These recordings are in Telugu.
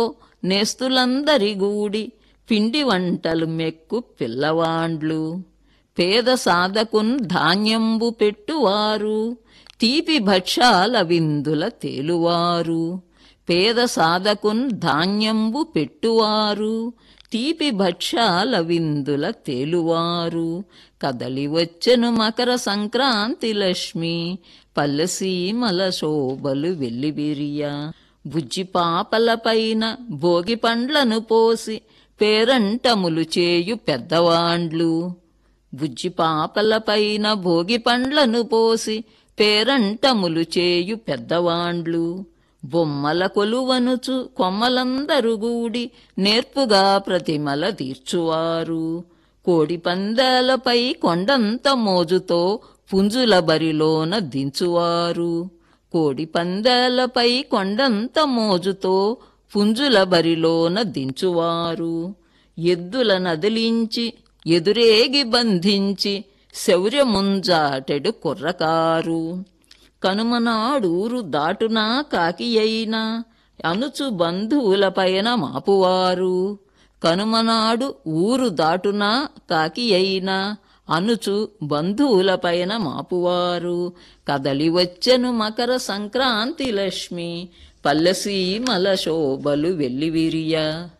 నేస్తులందరి గూడి పిండి వంటలు మెక్కు పిల్లవాండ్లు పేద సాధకున్ ధాన్యంబు పెట్టువారు తీపి భక్ష్యాల విందుల తేలువారు పేద సాధకున్ ధాన్యంబు పెట్టువారు తీపి భక్ష్యాల విందుల తేలువారు కదలి వచ్చెను మకర సంక్రాంతి లక్ష్మి పల్లెసీమల శోభలు వెల్లివిరియ బుజ్జి పాపలపైన భోగి పండ్లను పోసి పేరంటములు చేయు పెద్దవాండ్లు బుజ్జి పాపలపైన భోగి పండ్లను పోసి పేరంటములు చేయు పెద్దవాండ్లు బొమ్మల కొలువనుచు కొమ్మలందరు గూడి నేర్పుగా ప్రతిమల తీర్చువారు కోడి పందాలపై కొండంత మోజుతో పుంజుల బరిలోన దించువారు కోడి పందాలపై కొండంత మోజుతో పుంజుల బరిలోన దించువారు ఎద్దుల నదిలించి ఎదురేగి బంధించి శౌర్యముంజాటెడు కుర్రకారు కనుమనాడూరు దాటునా కాకి అయినా అనుచు బంధువులపైన మాపువారు కనుమనాడు ఊరు దాటునా కాకి అయినా అనుచు బంధువులపైన మాపువారు కదలి వచ్చెను మకర సంక్రాంతి లక్ష్మి పల్లెసీమల శోభలు వెల్లివిరియ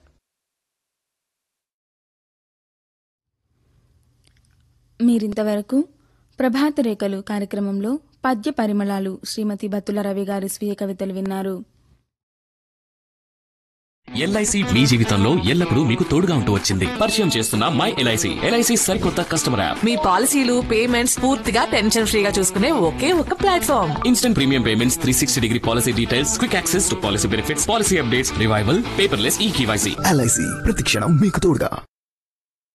మీరింతవరకు ప్రభాత రేఖలు కార్యక్రమంలో పద్య పరిమళాలు శ్రీమతి బత్తుల రవి గారి స్వీయ కవితలు విన్నారు ఎల్ఐసి మీ జీవితంలో ఎల్లప్పుడూ మీకు తోడుగా ఉంటూ వచ్చింది పరిచయం చేస్తున్న మై ఎల్ఐసి ఎల్ఐసి సరికొత్త కస్టమర్ యాప్ మీ పాలసీలు పేమెంట్స్ పూర్తిగా టెన్షన్ ఫ్రీగా చూసుకునే ఒకే ఒక platform instant premium payments three sixty degree policy details quick access to policy benefits policy updates revival paperless e KYC LIC ప్రతిక్షణం మీకు తోడుగా